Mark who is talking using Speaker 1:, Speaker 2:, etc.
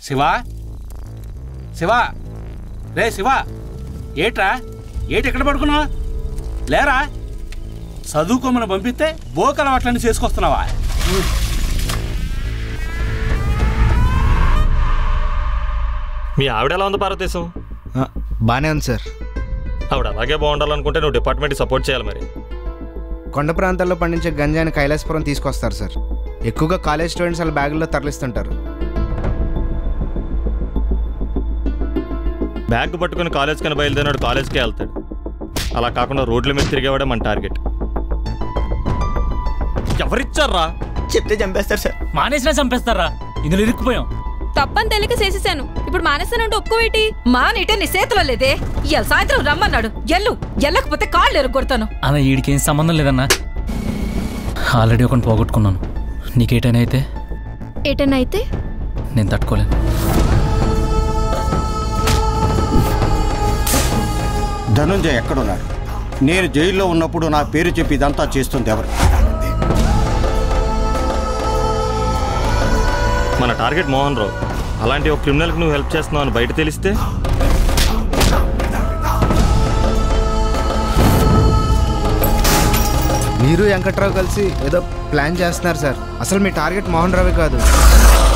Speaker 1: శివా శివా రే శివా ఏట్రా ఏటి ఎక్కడ పడుకున్నావా లేరా చదువుకోమని పంపిస్తే బోకల అట్లని చేసుకొస్తున్నావా
Speaker 2: మీ ఆవిడ ఎలా ఉంది భారతదేశం
Speaker 3: బాగానే ఉంది సార్
Speaker 2: ఆవిడ అలాగే బాగుండాలనుకుంటే నువ్వు డిపార్ట్మెంట్కి సపోర్ట్ చేయాలి మరి
Speaker 3: కొండ ప్రాంతాల్లో పండించే గంజాయిని కైలాసపురం తీసుకొస్తారు సార్ ఎక్కువగా కాలేజ్ స్టూడెంట్స్ వాళ్ళ బ్యాగుల్లో తరలిస్తుంటారు
Speaker 2: బ్యాగ్ పట్టుకుని కాలేజ్ కని బయలుదేరినాడు కాలేజ్కే వెళ్తాడు అలా కాకుండా రోడ్ల మీద తిరిగేవాడే మన టార్గెట్ ఎవరిచ్చారా
Speaker 4: చెప్తే చంపేస్తారు సార్
Speaker 5: మానేసినా చంపేస్తారా ఇందులో ఇరుక్కుపోయాం
Speaker 6: తప్పని తెలియక చేసేసాను ఇప్పుడు మానేస్తానంటే ఒప్పుకోవేటి
Speaker 7: మా నీటే నీ చేతిలో లేదే ఇవాళ సాయంత్రం రమ్మన్నాడు ఎల్లు ఎల్లకపోతే కాళ్ళు ఎరగొడతాను
Speaker 5: అలా వీడికి ఏం సంబంధం లేదన్నా ఆల్రెడీ ఒకటి పోగొట్టుకున్నాను నీకేటైనా అయితే
Speaker 6: ఏటన్నా అయితే
Speaker 5: నేను తట్టుకోలేను
Speaker 8: ధనుంజయ్ ఎక్కడున్నాడు నేను జైల్లో ఉన్నప్పుడు నా పేరు చెప్పి ఇదంతా చేస్తుంది ఎవరు
Speaker 2: మన టార్గెట్ మోహన్ రావు అలాంటి ఒక క్రిమినల్కి నువ్వు హెల్ప్ చేస్తున్నావు అని బయట తెలిస్తే
Speaker 3: మీరు వెంకట్రావు కలిసి ఏదో ప్లాన్ చేస్తున్నారు సార్ అసలు మీ టార్గెట్ మోహన్ రావే కాదు